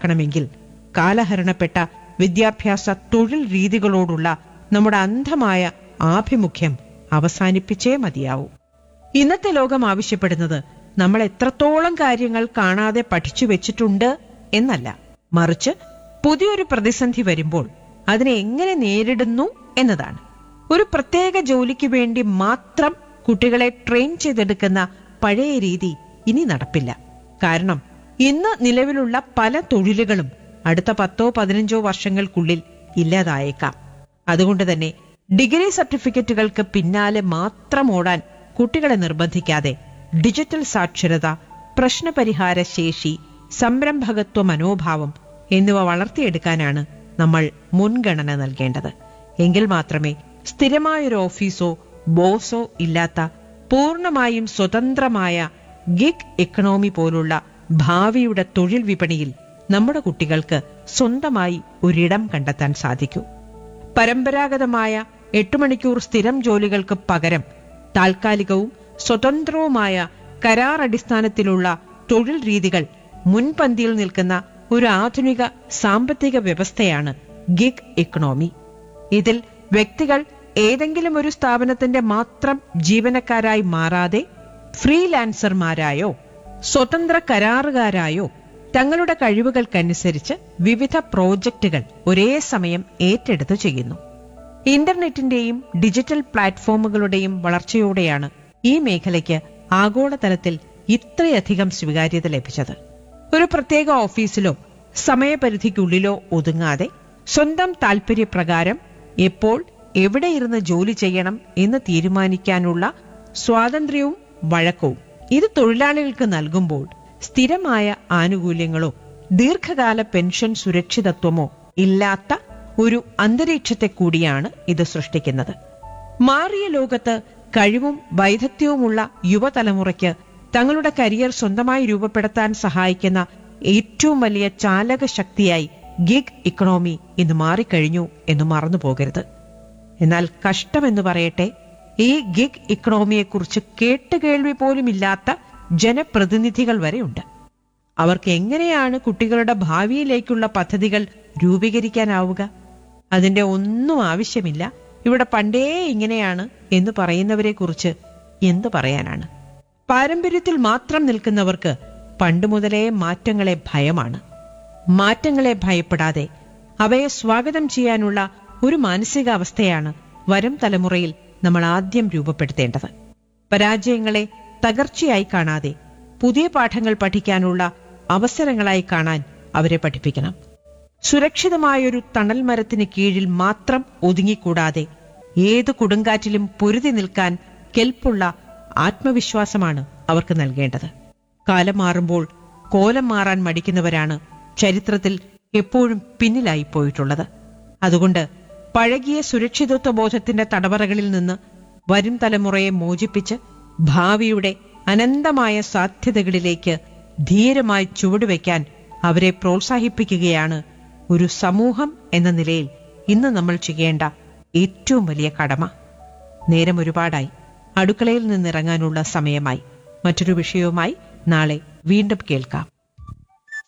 ഉണ്ടാക്കണമെങ്കിൽ കാലഹരണപ്പെട്ട വിദ്യാഭ്യാസ തൊഴിൽ രീതികളോടുള്ള നമ്മുടെ അന്ധമായ ആഭിമുഖ്യം അവസാനിപ്പിച്ചേ മതിയാവൂ ഇന്നത്തെ ലോകം ആവശ്യപ്പെടുന്നത് നമ്മൾ എത്രത്തോളം കാര്യങ്ങൾ കാണാതെ പഠിച്ചു വെച്ചിട്ടുണ്ട് എന്നല്ല മറിച്ച് പുതിയൊരു പ്രതിസന്ധി വരുമ്പോൾ അതിനെ എങ്ങനെ നേരിടുന്നു എന്നതാണ് ഒരു പ്രത്യേക ജോലിക്ക് വേണ്ടി മാത്രം കുട്ടികളെ ട്രെയിൻ ചെയ്തെടുക്കുന്ന പഴയ രീതി ഇനി നടപ്പില്ല കാരണം ഇന്ന് നിലവിലുള്ള പല തൊഴിലുകളും അടുത്ത പത്തോ പതിനഞ്ചോ വർഷങ്ങൾക്കുള്ളിൽ ഇല്ലാതായേക്കാം അതുകൊണ്ട് തന്നെ ഡിഗ്രി സർട്ടിഫിക്കറ്റുകൾക്ക് പിന്നാലെ മാത്രം ഓടാൻ കുട്ടികളെ നിർബന്ധിക്കാതെ ഡിജിറ്റൽ സാക്ഷരത പ്രശ്നപരിഹാര ശേഷി സംരംഭകത്വ മനോഭാവം എന്നിവ വളർത്തിയെടുക്കാനാണ് നമ്മൾ മുൻഗണന നൽകേണ്ടത് എങ്കിൽ മാത്രമേ സ്ഥിരമായൊരു ഓഫീസോ ബോസോ ഇല്ലാത്ത പൂർണ്ണമായും സ്വതന്ത്രമായ ഗിഗ് എക്കണോമി പോലുള്ള ഭാവിയുടെ തൊഴിൽ വിപണിയിൽ നമ്മുടെ കുട്ടികൾക്ക് സ്വന്തമായി ഒരിടം കണ്ടെത്താൻ സാധിക്കൂ പരമ്പരാഗതമായ എട്ടു മണിക്കൂർ സ്ഥിരം ജോലികൾക്ക് പകരം താൽക്കാലികവും സ്വതന്ത്രവുമായ കരാർ അടിസ്ഥാനത്തിലുള്ള തൊഴിൽ രീതികൾ മുൻപന്തിയിൽ നിൽക്കുന്ന ഒരു ആധുനിക സാമ്പത്തിക വ്യവസ്ഥയാണ് ഗിഗ് എക്കണോമി ഇതിൽ വ്യക്തികൾ ഏതെങ്കിലും ഒരു സ്ഥാപനത്തിന്റെ മാത്രം ജീവനക്കാരായി മാറാതെ ഫ്രീലാൻസർമാരായോ സ്വതന്ത്ര കരാറുകാരായോ തങ്ങളുടെ കഴിവുകൾക്കനുസരിച്ച് വിവിധ പ്രോജക്റ്റുകൾ ഒരേ സമയം ഏറ്റെടുത്ത് ചെയ്യുന്നു ഇന്റർനെറ്റിന്റെയും ഡിജിറ്റൽ പ്ലാറ്റ്ഫോമുകളുടെയും വളർച്ചയോടെയാണ് ഈ മേഖലയ്ക്ക് ആഗോളതലത്തിൽ ഇത്രയധികം സ്വീകാര്യത ലഭിച്ചത് ഒരു പ്രത്യേക ഓഫീസിലോ സമയപരിധിക്കുള്ളിലോ ഒതുങ്ങാതെ സ്വന്തം താൽപര്യപ്രകാരം എപ്പോൾ എവിടെ ഇരുന്ന് ജോലി ചെയ്യണം എന്ന് തീരുമാനിക്കാനുള്ള സ്വാതന്ത്ര്യവും വഴക്കവും ഇത് തൊഴിലാളികൾക്ക് നൽകുമ്പോൾ സ്ഥിരമായ ആനുകൂല്യങ്ങളോ ദീർഘകാല പെൻഷൻ സുരക്ഷിതത്വമോ ഇല്ലാത്ത ഒരു അന്തരീക്ഷത്തെ കൂടിയാണ് ഇത് സൃഷ്ടിക്കുന്നത് മാറിയ ലോകത്ത് കഴിവും വൈദഗ്ധ്യവുമുള്ള യുവതലമുറയ്ക്ക് തങ്ങളുടെ കരിയർ സ്വന്തമായി രൂപപ്പെടുത്താൻ സഹായിക്കുന്ന ഏറ്റവും വലിയ ചാലക ശക്തിയായി ഗിഗ് ഇക്കണോമി ഇന്ന് മാറിക്കഴിഞ്ഞു എന്ന് മറന്നു പോകരുത് എന്നാൽ കഷ്ടമെന്ന് പറയട്ടെ ഈ ഗിഗ് ഇക്കണോമിയെക്കുറിച്ച് കേട്ടുകേൾവി പോലുമില്ലാത്ത ജനപ്രതിനിധികൾ വരെയുണ്ട് അവർക്ക് എങ്ങനെയാണ് കുട്ടികളുടെ ഭാവിയിലേക്കുള്ള പദ്ധതികൾ രൂപീകരിക്കാനാവുക അതിന്റെ ഒന്നും ആവശ്യമില്ല ഇവിടെ പണ്ടേ ഇങ്ങനെയാണ് എന്ന് പറയുന്നവരെ കുറിച്ച് എന്തു പറയാനാണ് പാരമ്പര്യത്തിൽ മാത്രം നിൽക്കുന്നവർക്ക് പണ്ട് മുതലേ മാറ്റങ്ങളെ ഭയമാണ് മാറ്റങ്ങളെ ഭയപ്പെടാതെ അവയെ സ്വാഗതം ചെയ്യാനുള്ള ഒരു മാനസികാവസ്ഥയാണ് വരും തലമുറയിൽ നമ്മൾ ആദ്യം രൂപപ്പെടുത്തേണ്ടത് പരാജയങ്ങളെ തകർച്ചയായി കാണാതെ പുതിയ പാഠങ്ങൾ പഠിക്കാനുള്ള അവസരങ്ങളായി കാണാൻ അവരെ പഠിപ്പിക്കണം സുരക്ഷിതമായൊരു തണൽ മരത്തിന് കീഴിൽ മാത്രം ഒതുങ്ങിക്കൂടാതെ ഏത് കൊടുങ്കാറ്റിലും പൊരുതി നിൽക്കാൻ കെൽപ്പുള്ള ആത്മവിശ്വാസമാണ് അവർക്ക് നൽകേണ്ടത് കാലം മാറുമ്പോൾ കോലം മാറാൻ മടിക്കുന്നവരാണ് ചരിത്രത്തിൽ എപ്പോഴും പിന്നിലായി പോയിട്ടുള്ളത് അതുകൊണ്ട് പഴകിയ സുരക്ഷിതത്വ ബോധത്തിന്റെ തടവറകളിൽ നിന്ന് വരും തലമുറയെ മോചിപ്പിച്ച് ഭാവിയുടെ അനന്തമായ സാധ്യതകളിലേക്ക് ധീരമായി ചുവടുവെക്കാൻ അവരെ പ്രോത്സാഹിപ്പിക്കുകയാണ് ഒരു സമൂഹം എന്ന നിലയിൽ ഇന്ന് നമ്മൾ ചെയ്യേണ്ട ഏറ്റവും വലിയ കടമ നേരം ഒരുപാടായി അടുക്കളയിൽ നിന്നിറങ്ങാനുള്ള സമയമായി മറ്റൊരു വിഷയവുമായി നാളെ വീണ്ടും കേൾക്കാം